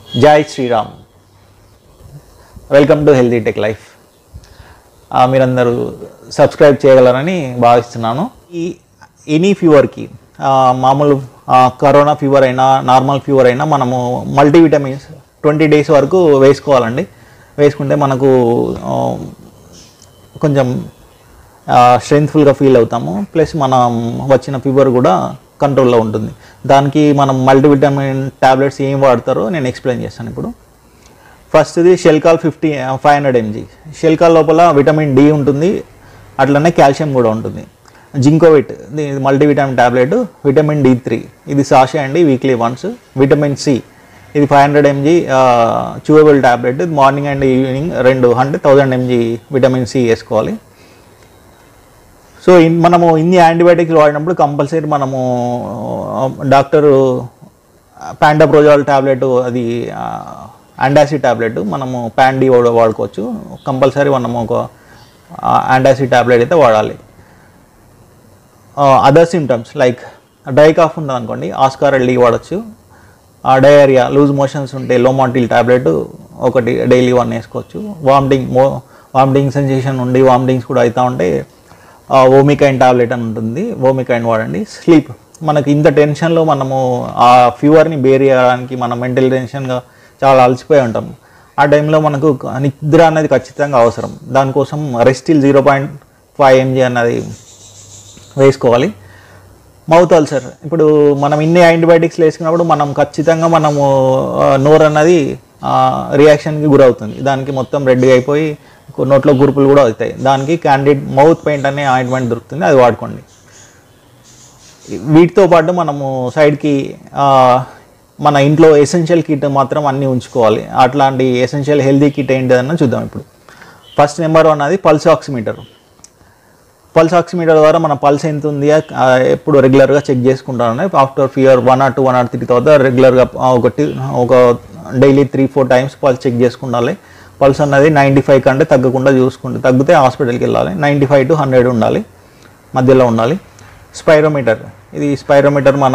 జై Shriram welcome to healthy tech life ఆ, మీరందరూ సబ్స్క్రైబ్ చేయగలరని భావిస్తున్నాను ఈ ఎనీ ఫీవర్కి ఆ, మామూలు ఆ, కరోనా ఫీవర్ అయినా నార్మల్ ఫీవర్ అయినా మనము మల్టీవిటమిన్స్ ట్వంటీ డేస్ వరకు వేసుకోవాలండి వేసుకుంటే మనకు ఆ, కొంచెం స్ట్రెంగ్త్ఫుల్గా ఫీల్ అవుతాము ప్లస్ మనం వచ్చిన ఫీవర్ కూడా కంట్రోల్లో ఉంటుంది దానికి మనం మల్టీవిటమిన్ ట్యాబ్లెట్స్ ఏం వాడతారో నేను ఎక్స్ప్లెయిన్ చేస్తాను ఇప్పుడు ఫస్ట్ది Shelcal fifty five hundred MG Shelcal లోపల విటమిన్ డి ఉంటుంది అట్లనే కాల్షియం కూడా ఉంటుంది జింకోవిట్ ఇది multivitamin tablet vitamin D three ఇది సాషే అండి వీక్లీ వన్స్ విటమిన్ సి ఇది five hundred MG chewable tablet morning and evening రెండు hundred thousand MG vitamin C వేసుకోవాలి సో ఇన్ మనము ఇన్ని యాంటీబయాటిక్స్ వాడినప్పుడు కంపల్సరీ మనము డాక్టరు ప్యాండాప్రోజాల్ ట్యాబ్లెట్ అది యాండాసిడ్ ట్యాబ్లెట్ మనము ప్యాండీ వాడుకోవచ్చు కంపల్సరీ మనము ఒక యాండాసిడ్ ట్యాబ్లెట్ అయితే వాడాలి other symptoms like dry cough ఉంది అనుకోండి ఆస్కార్ ఎల్డీ వాడచ్చు డయేరియా లూజ్ మోషన్స్ ఉంటే లోమాటిల్ ట్యాబ్లెట్ ఒకటి డైలీ వన్ వేసుకోవచ్చు వామిటింగ్ మో వామిటింగ్ సెన్సేషన్ ఉండి వామిటింగ్స్ కూడా అవుతూ ఉంటే ఓమికైన్ ట్యాబ్లెట్ అని ఉంటుంది ఓమికైన్ వాడండి స్లీప్ మనకి ఇంత టెన్షన్లో మనము ఆ ఫీవర్ని బేర్ చేయడానికి మనం మెంటల్ టెన్షన్గా చాలా అలసిపోయి ఉంటాం ఆ టైంలో మనకు నిద్ర అనేది ఖచ్చితంగా అవసరం దానికోసం Restyl zero point five MG అన్నది వేసుకోవాలి మౌత్ అల్సర్ ఇప్పుడు మనం ఇన్ని యాంటీబయాటిక్స్ వేసుకున్నప్పుడు మనం ఖచ్చితంగా మనము ఆ, నోరు అన్నది రియాక్షన్కి గురవుతుంది దానికి మొత్తం రెడ్గా అయిపోయి నోట్లో గురుపులు కూడా అవుతాయి దానికి క్యాండిడ్ మౌత్ పెయింట్ అనే ఆయింట్మెంట్ దొరుకుతుంది అది వాడుకోండి వీటితో పాటు మనము సైడ్కి ఆ, మన ఇంట్లో ఎసెన్షియల్ కిట్ మాత్రం అన్నీ ఉంచుకోవాలి అట్లాంటి ఎసెన్షియల్ హెల్దీ కిట్ ఏంటిదన్న చూద్దాం ఇప్పుడు ఫస్ట్ నెంబర్ వన్ అది పల్స్ ఆక్సిమీటర్ పల్స్ ఆక్సిమీటర్ ద్వారా మన పల్స్ ఎంత ఉంది ఆ, ఎప్పుడు రెగ్యులర్గా చెక్ చేసుకుంటాను after fever one or two one or three తర్వాత రెగ్యులర్గా ఒకటి ఒక daily three four times pulse check చేసుకుండాలి పల్స్ అన్నది నైంటీ ఫైవ్ కంటే తగ్గకుండా చూసుకుంటే తగ్గితే హాస్పిటల్కి వెళ్ళాలి నైంటీ ఫైవ్ టు హండ్రెడ్ ఉండాలి మధ్యలో ఉండాలి స్పైరోమీటర్ ఇది స్పైరోమీటర్ మన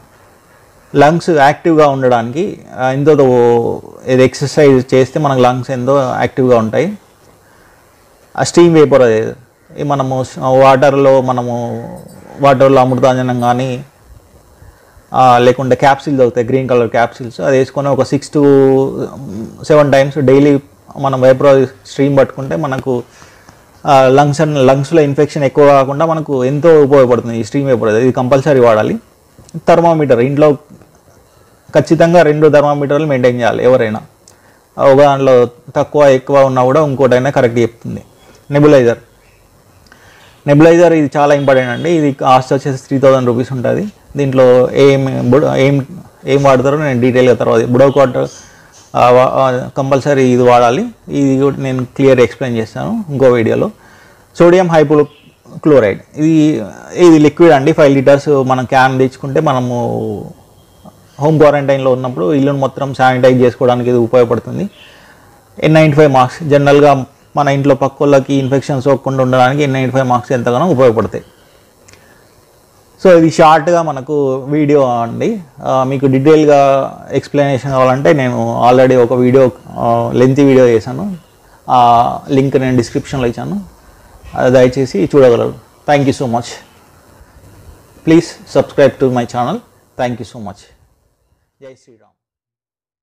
లంగ్స్ యాక్టివ్గా ఉండడానికి ఆ, ఎంతో ఇది ఎక్సర్సైజ్ చేస్తే మనకు లంగ్స్ ఎంతో యాక్టివ్గా ఉంటాయి ఆ స్టీమ్ వేపర్ అది ఈ మనము వాటర్లో మనము వాటర్లో అమృతాంజనం కానీ ఆ, లేకుంటే క్యాప్సిల్స్ అవుతాయి గ్రీన్ కలర్ క్యాప్సిల్స్ అది వేసుకొని ఒక six to seven times daily మనం వేపర్ స్ట్రీమ్ పట్టుకుంటే మనకు లంగ్స్ అండ్ లంగ్స్లో ఇన్ఫెక్షన్ ఎక్కువ కాకుండా మనకు ఎంతో ఉపయోగపడుతుంది ఈ స్ట్రీమ్ వేపర్ ఇది కంపల్సరీ వాడాలి థర్మామీటర్ ఇంట్లో ఖచ్చితంగా రెండు థర్మామీటర్లు మెయింటైన్ చేయాలి ఎవరైనా ఒక దాంట్లో తక్కువ ఎక్కువ ఉన్నా కూడా ఇంకోటైనా కరెక్ట్ చెప్తుంది నెబులైజర్ నెబులైజర్ ఇది చాలా ఇంపార్టెంట్ అండి ఇది కాస్ట్ వచ్చేసి త్రీ థౌజండ్ రూపీస్ ఉంటుంది దీంట్లో ఏం బుడ- ఏం ఏం వాడతారో నేను డీటెయిల్గా తర్వాత బుడోకాట్ కంపల్సరీ ఇది వాడాలి ఇది కూడా నేను క్లియర్ ఎక్స్ప్లెయిన్ చేస్తాను ఇంకో వీడియోలో సోడియం హైపో క్లోరైడ్ ఇది ఇది లిక్విడ్ అండి ఫైవ్ లీటర్స్ మనం క్యాన్ తెచ్చుకుంటే మనము హోమ్ క్వారంటైన్లో ఉన్నప్పుడు ఇల్లును మొత్తం శానిటైజ్ చేసుకోవడానికి ఇది ఉపయోగపడుతుంది ఎన్ నైంటీ ఫైవ్ మార్క్స్ జనరల్గా మన ఇంట్లో పక్క వాళ్ళకి ఇన్ఫెక్షన్ సోకకుండా ఉండడానికి ఎన్ నైంటీ ఫైవ్ మార్క్స్ ఎంతగానో ఉపయోగపడతాయి సో ఇది షార్ట్గా మనకు వీడియో అండి ఆ, మీకు డీటెయిల్గా ఎక్స్ప్లెనేషన్ కావాలంటే నేను ఆల్రెడీ ఒక వీడియో లెంతీ వీడియో చేశాను ఆ లింక్ నేను డిస్క్రిప్షన్లో ఇచ్చాను అది దయచేసి చూడగలరు thank you so much please subscribe to my channel thank you so much Jai Sriram